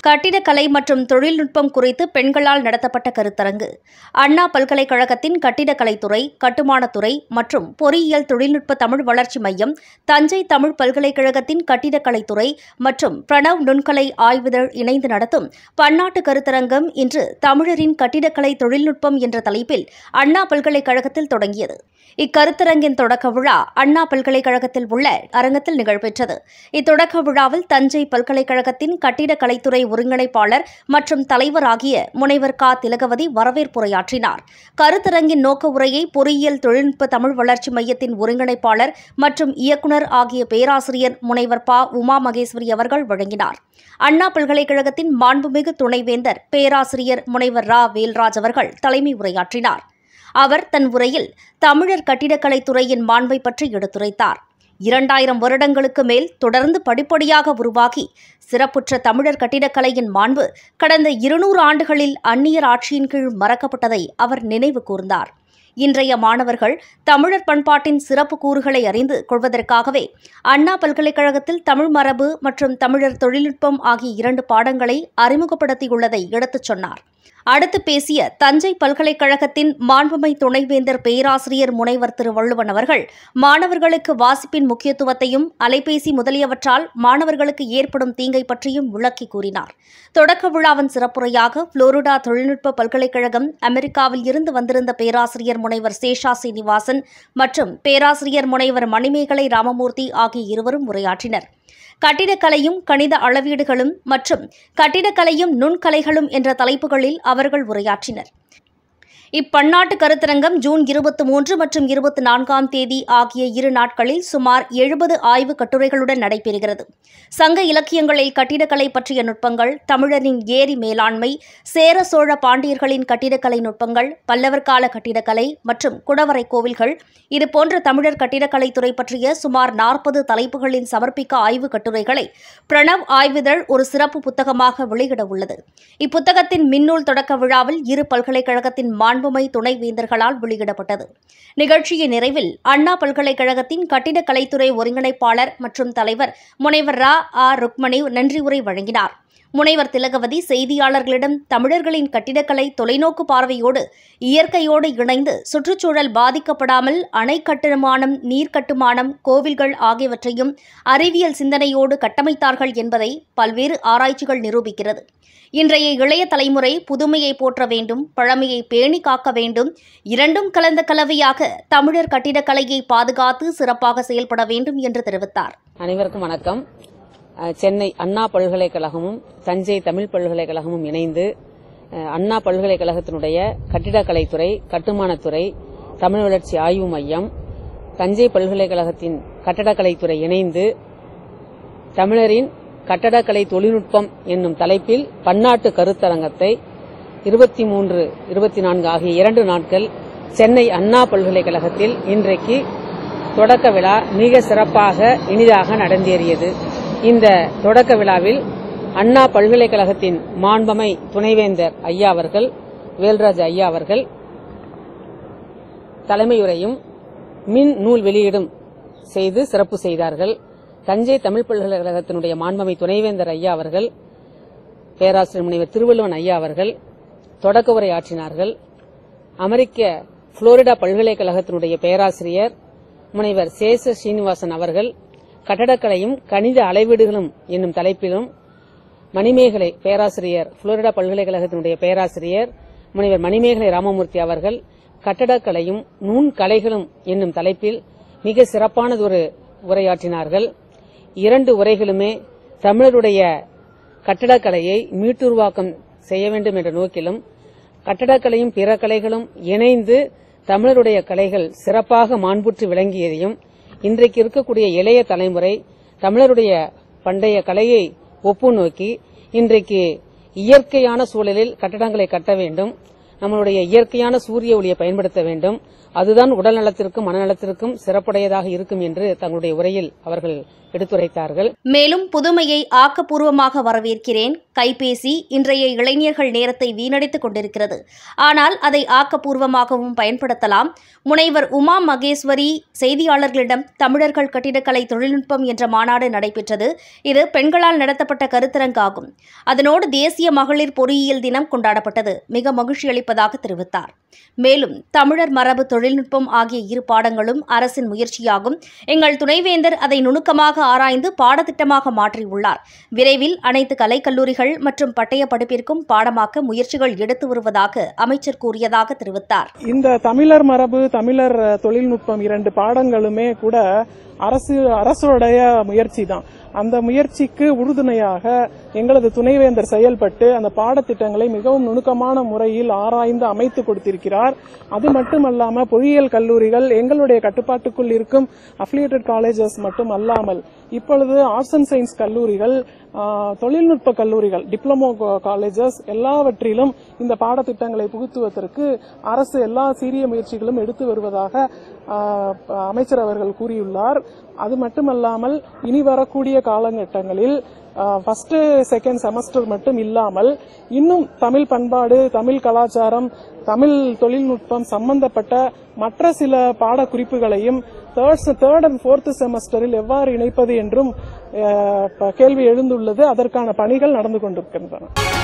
கட்டிடக்கலை மற்றும் தொழில்நுட்பம் குறித்து பெண்களால் நடத்தப்பட்ட கருத்தரங்கு அண்ணா பல்கலைக்கழகத்தின் கட்டிடக்கலைத்துறை கட்டுமானத்துறை மற்றும் பொறியியல் தொழில்நுட்ப தமிழ் வளர்ச்சி மையம் தஞ்சை தமிழ் பல்கலைக்கழகத்தின் கட்டிடக்கலைத்துறை மற்றும் பிரணவ் நுண்கலை ஆய்விதழ் இணைந்து நடத்தும் பன்னாட்டு கருத்தரங்கம் இன்று தமிழரின் கட்டிடக்கலை தொழில்நுட்பம் என்ற தலைப்பில் அண்ணா பல்கலைக்கழகத்தில் தொடங்கியது இக்கருத்தரங்கின் தொடக்க விழா அண்ணா பல்கலைக்கழகத்தில் உள்ள அரங்கத்தில் நிகழ்பெற்றது இத்தொடக்க விழாவில் தஞ்சை பல்கலைக்கழகத்தின் கட்டிடக்கலைத்துறை ஒருங்கிணைப்பாளர் மற்றும் தலைவர் ஆகிய முனைவர் க திலகவதி வரவேற்புரையாற்றினார் கருத்தரங்கின் நோக்க உரையை பொறியியல் தொழில்நுட்ப தமிழ் வளர்ச்சி மையத்தின் ஒருங்கிணைப்பாளர் மற்றும் இயக்குநர் ஆகிய பேராசிரியர் முனைவர் ப உமா மகேஸ்வரி அவர்கள் வழங்கினார் அண்ணா பல்கலைக்கழகத்தின் மாண்புமிகு துணைவேந்தர் பேராசிரியர் முனைவர் ரா வேல்ராஜ் அவர்கள் தலைமை உரையாற்றினார் அவர் தன் உரையில் தமிழர் கட்டிடக்கலைத் துறையின் மாண்பை பற்றி எடுத்துரைத்தார் இரண்டாயிரம் வருடங்களுக்கு மேல் தொடர்ந்து படிப்படியாக உருவாகி சிறப்புற்ற தமிழர் கட்டிடக்கலையின் மாண்பு கடந்த இருநூறு ஆண்டுகளில் அந்நியர் ஆட்சியின் கீழ் மறக்கப்பட்டதை அவர் நினைவு கூர்ந்தார் இன்றைய மாணவர்கள் தமிழர் பண்பாட்டின் சிறப்பு கூறுகளை அறிந்து கொள்வதற்காகவே அண்ணா பல்கலைக்கழகத்தில் தமிழ் மரபு மற்றும் தமிழர் தொழில்நுட்பம் ஆகிய இரண்டு பாடங்களை அறிமுகப்படுத்தியுள்ளதை எடுத்துச் சொன்னார் அடுத்து பேசிய தஞ்சை பல்கலைக்கழகத்தின் மாண்புமை துணைவேந்தர் பேராசிரியர் முனைவர் திரு வள்ளுவன் அவர்கள் மாணவர்களுக்கு வாசிப்பின் முக்கியத்துவத்தையும் அலைபேசி முதலியவற்றால் மாணவர்களுக்கு ஏற்படும் தீங்கை பற்றியும் விளக்கி கூறினார் தொடக்க விழாவின் சிறப்புரையாக புளோரிடா தொழில்நுட்ப பல்கலைக்கழகம் அமெரிக்காவில் இருந்து வந்திருந்த பேராசிரியர் முனைவர் சேஷா சீனிவாசன் மற்றும் பேராசிரியர் முனைவர் மணிமேகலை ராமமூர்த்தி ஆகிய இருவரும் உரையாற்றினர் கட்டிடக்கலையும் கணித அளவீடுகளும் மற்றும் கட்டிடக்கலையும் நுண்கலைகளும் என்ற தலைப்புகளில் அவர்கள் உரையாற்றினர் இப்பன்னாட்டு கருத்தரங்கம் ஜூன் இருபத்தி மூன்று மற்றும் இருபத்தி நான்காம் தேதி ஆகிய இரு நாட்களில் சுமார் எழுபது ஆய்வு கட்டுரைகளுடன் நடைபெறுகிறது சங்க இலக்கியங்களில் கட்டிடக்கலை பற்றிய நுட்பங்கள் தமிழரின் ஏரி மேலாண்மை சேர சோழ பாண்டியர்களின் கட்டிடக்கலை நுட்பங்கள் பல்லவர் கால கட்டிடக்கலை மற்றும் குடவரை கோவில்கள் இதுபோன்ற தமிழர் கட்டிடக்கலைத்துறை பற்றிய சுமார் நாற்பது தலைப்புகளில் சமர்ப்பிக்க ஆய்வு கட்டுரைகளை பிரணவ் ஆய்விதழ் ஒரு சிறப்பு புத்தகமாக வெளியிட உள்ளது இப்புத்தகத்தின் மின்னூல் தொடக்க விழாவில் இரு பல்கலைக்கழகத்தின் மாண்புமை துணைவேந்தர்களால் வெளியிடப்பட்டது நிகழ்ச்சியின் நிறைவில் அண்ணா பல்கலைக்கழகத்தின் கட்டிடக்கலைத்துறை ஒருங்கிணைப்பாளர் மற்றும் தலைவர் முனைவர் ரா ஆர் ருக்மணி நன்றி உரை வழங்கினார் முனைவர் திலகவதி செய்தியாளர்களிடம் தமிழர்களின் கட்டிடக்கலை தொலைநோக்கு பார்வையோடு இயற்கையோடு இணைந்து சுற்றுச்சூழல் பாதிக்கப்படாமல் அணை கட்டுமானம் நீர் கட்டுமானம் கோவில்கள் ஆகியவற்றையும் அறிவியல் சிந்தனையோடு கட்டமைத்தார்கள் என்பதை பல்வேறு ஆராய்ச்சிகள் நிரூபிக்கிறது இன்றைய இளைய தலைமுறை புதுமையை போற்ற வேண்டும் பழமையை பேணி காக்க வேண்டும் இரண்டும் கலந்த கலவையாக தமிழர் கட்டிடக்கலையை பாதுகாத்து சிறப்பாக செயல்பட வேண்டும் என்று தெரிவித்தார் அனைவருக்கும் வணக்கம் அஹ், சென்னை அண்ணா பல்கலைக்கழகமும் தஞ்சை தமிழ் பல்கலைக்கழகமும் இணைந்து அஹ், அண்ணா பல்கலைக்கழகத்தினுடைய கட்டிடக்கலைத்துறை கட்டுமானத்துறை தமிழ் வளர்ச்சி ஆய்வு மையம் தஞ்சை பல்கலைக்கழகத்தின் கட்டடக்கலைத்துறை இணைந்து தமிழரின் கட்டடக்கலை தொழில்நுட்பம் என்னும் தலைப்பில் பன்னாட்டு கருத்தரங்கத்தை இருபத்தி மூன்று இருபத்தி நான்கு ஆகிய இரண்டு நாட்கள் சென்னை அண்ணா பல்கலைக்கழகத்தில் இன்றைக்கு தொடக்க விழா மிக சிறப்பாக இனிதாக நடந்தேறியது இந்த தொடக்க விழாவில் அண்ணா பல்கலைக்கழகத்தின் மாண்பமை துணைவேந்தர் ஐயா அவர்கள் வேல்ராஜ் ஐயா அவர்கள் தலைமையுரையும் மின் நூல் வெளியீடும் செய்து சிறப்பு செய்தார்கள் தஞ்சை தமிழ் பல்கலைக்கழகத்தினுடைய மாண்பமை துணைவேந்தர் ஐயா அவர்கள் பேராசிரியர் முனைவர் திருவள்ளுவன் ஐயா அவர்கள் தொடக்க உரை ஆற்றினார்கள் அமெரிக்க புளோரிடா பல்கலைக்கழகத்தினுடைய பேராசிரியர் முனைவர் சேச சீனிவாசன் அவர்கள் கட்டடக்கலையும் கணித அளவீடுகளும் என்னும் தலைப்பிலும் மணிமேகலை பேராசிரியர் புளோரிடா பல்கலைக்கழகத்தினுடைய பேராசிரியர் முனைவர் மணிமேகலை ராமமூர்த்தி அவர்கள் கட்டடக்கலையும் நுண்கலைகளும் என்னும் தலைப்பில் மிக சிறப்பானதொரு உரையாற்றினார்கள் இரண்டு உரைகளுமே தமிழருடைய கட்டடக்கலையை மீட்டுருவாக்கம் செய்ய வேண்டும் என்ற நோக்கிலும் கட்டடக்கலையும் பிற கலைகளும் இணைந்து தமிழருடைய கலைகள் சிறப்பாக மாண்புற்று விளங்கியதையும் இன்றைக்கு இருக்கக்கூடிய இளைய தலைமுறை தமிழருடைய பண்டைய கலையை ஒப்பு நோக்கி இன்றைக்கு இயற்கையான சூழலில் கட்டடங்களை கட்ட வேண்டும் நம்மளுடைய இயற்கையான சூரிய ஒளியை பயன்படுத்த வேண்டும் அதுதான் உடல் நலத்திற்கும் மனநலத்திற்கும் சிறப்புடையதாக இருக்கும் என்று தங்களுடைய உரையில் அவர்கள் எடுத்துரைத்தார்கள் மேலும் புதுமையை ஆக்கப்பூர்வமாக வரவேற்கிறேன் கைபேசி இன்றைய இளைஞர்கள் நேரத்தை வீணடித்துக் கொண்டிருக்கிறது ஆனால் அதை ஆக்கப்பூர்வமாகவும் பயன்படுத்தலாம் முனைவர் உமா மகேஸ்வரி செய்தியாளர்களிடம் தமிழர்கள் கட்டிடக்கலை தொழில்நுட்பம் என்ற மாநாடு நடைபெற்றது இது பெண்களால் நடத்தப்பட்ட கருத்தரங்காகும் அதனோடு தேசிய மகளிர் பொறியியல் தினம் கொண்டாடப்பட்டது மிக மகிழ்ச்சி அளிப்பதாக தெரிவித்தார் மேலும் தமிழர் மரபு தொழில்நுட்பம் ஆகிய இரு பாடங்களும் அரசின் முயற்சியாகும் எங்கள் துணைவேந்தர் அதை நுணுக்கமாக ஆராய்ந்து பாடத்திட்டமாக மாற்றியுள்ளார் விரைவில் அனைத்து கலைக்கல்லூரிகள் மற்றும் பட்டய படிப்பிற்கும் பாடமாக்க முயற்சிகள் எடுத்து வருவதாக அமைச்சர் கூறியதாக தெரிவித்தார் இந்த தமிழர் மரபு தமிழர் அஹ், தொழில்நுட்பம் இரண்டு பாடங்களுமே கூட அரசு அரசுடைய முயற்சி தான் அந்த முயற்சிக்கு உறுதுணையாக எங்களது துணைவேந்தர் செயல்பட்டு அந்த பாடத்திட்டங்களை மிகவும் நுணுக்கமான முறையில் ஆராய்ந்து அமைத்து கொடுத்திருக்கிறார் அது மட்டுமல்லாம பொறியியல் கல்லூரிகள் எங்களுடைய கட்டுப்பாட்டுக்குள் இருக்கும் அஃபிலியேட்டட் காலேஜஸ் மட்டும் அல்லாமல் இப்பொழுது ஆர்ட்ஸ் அண்ட் சயின்ஸ் கல்லூரிகள் ஆஹ், தொழில்நுட்ப கல்லூரிகள் டிப்ளமோ காலேஜஸ் எல்லாவற்றிலும் இந்த பாடத்திட்டங்களை புகுத்துவதற்கு அரசு எல்லா சீரிய முயற்சிகளும் எடுத்து வருவதாக ஆஹ், அமைச்சர் அவர்கள் கூறியுள்ளார் அது மட்டுமல்லாமல் இனி வரக்கூடிய காலகட்டங்களில் ஃபர்ஸ்ட் செகண்ட் செமஸ்டர் மட்டும் இல்லாமல் இன்னும் தமிழ் பண்பாடு தமிழ் கலாச்சாரம் தமிழ் தொழில்நுட்பம் சம்பந்தப்பட்ட மற்ற சில பாடக்குறிப்புகளையும் தேர்ட் தேர்ட் அண்ட் ஃபோர்த் செமஸ்டரில் எவ்வாறு இணைப்பது என்றும் அஹ், ப- கேள்வி எழுந்துள்ளது அதற்கான பணிகள் நடந்து கொண்டிருக்கின்றன